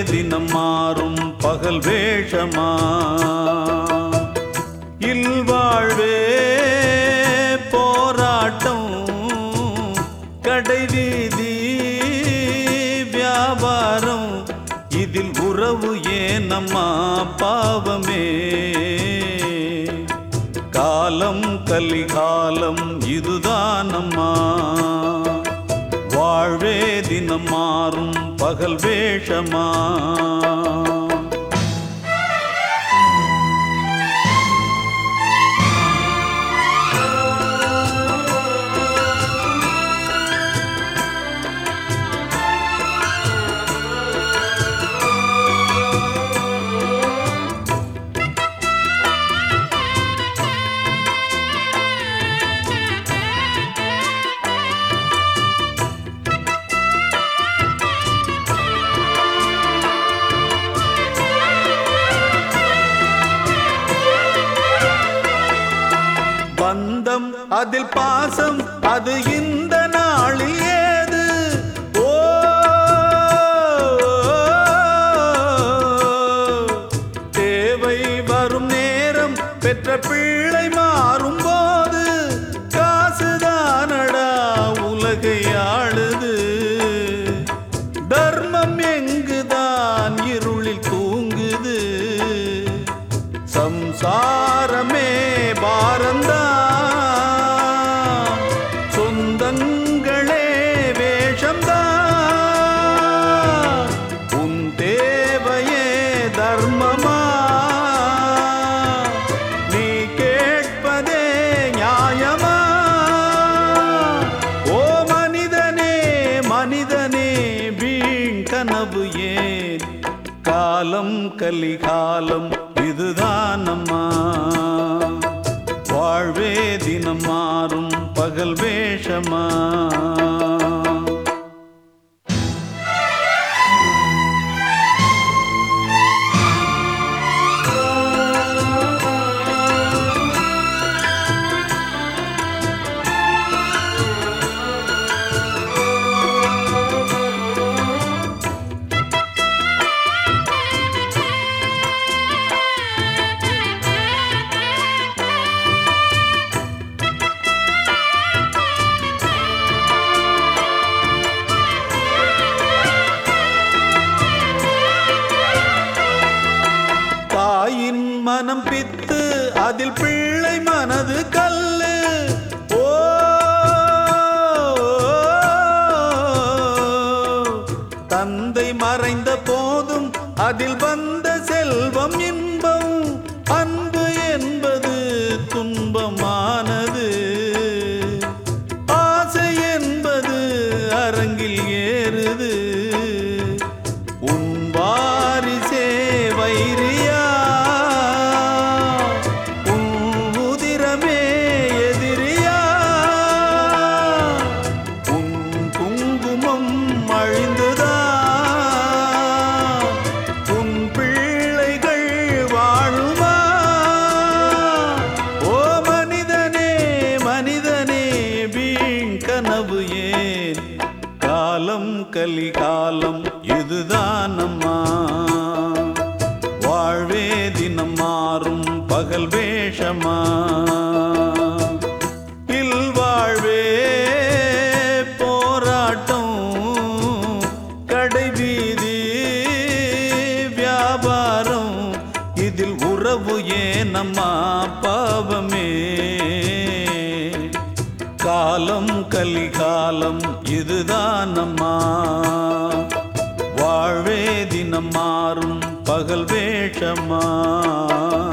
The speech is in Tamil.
தினம் மாறும் பகல் வேஷமா இல்வாழ்வே போராட்டம் கடைவீதி வியாபாரம் இதில் உறவு ஏனம்மா பாவமே காலம் கலிகாலம் இதுதானம்மா வாழ்வே தினம் மாறும் பகல் வேஷமா பந்தம் அதில் பாசம் அது இந்த நாளில் ஏது ஓ தேவை வரும் நேரம் பெற்ற பிள்ளை மாறும் போது காசுதானடா உலகை ஆளுது தர்மம் எங்குதான் இருளில் தூங்குது சம்சாரமே பாரந்தா சொந்தங்களே வேஷம்தா உன் தேவையே தர்மமா நீ கேட்பதே நியாயமா ஓ மனிதனே மனிதனே வீண் கனவு ஏன் காலம் கலிகாலம் இதுதானம்மா வாழ்வே தினம் மாறும் பகல் வேஷமா தாயின் மனம் பித்து அதில் பிள்ளை மனது கல்லு ஓ தந்தை மறைந்த போதும் அதில் வந்த செல்வம் இன்பம் அன்பு என்பது துன்பமானது ஆசை என்பது அரங்கில் ஏறுது உன் வாரிசே வைரியா உன் உதிரமே எதிரியா உன் குங்குமம் அழிந்துதா உன் பிள்ளைகள் வாழுமா ஓ மனிதனே மனிதனே வீண் கனவு ஏன் காலம் கலிகாலம் இதுதானம்மா வாழ்வே தினம் மாறும் பகல் வேஷமா இல்வாழ்வே போராட்டம் கடைவீதி வியாபாரம் இதில் உறவு ஏனம்மா பாவமே காலம் கலிகாலம் இதுதானம்மா வாழ்வே தினம் மாறும் பகல் வேஷமா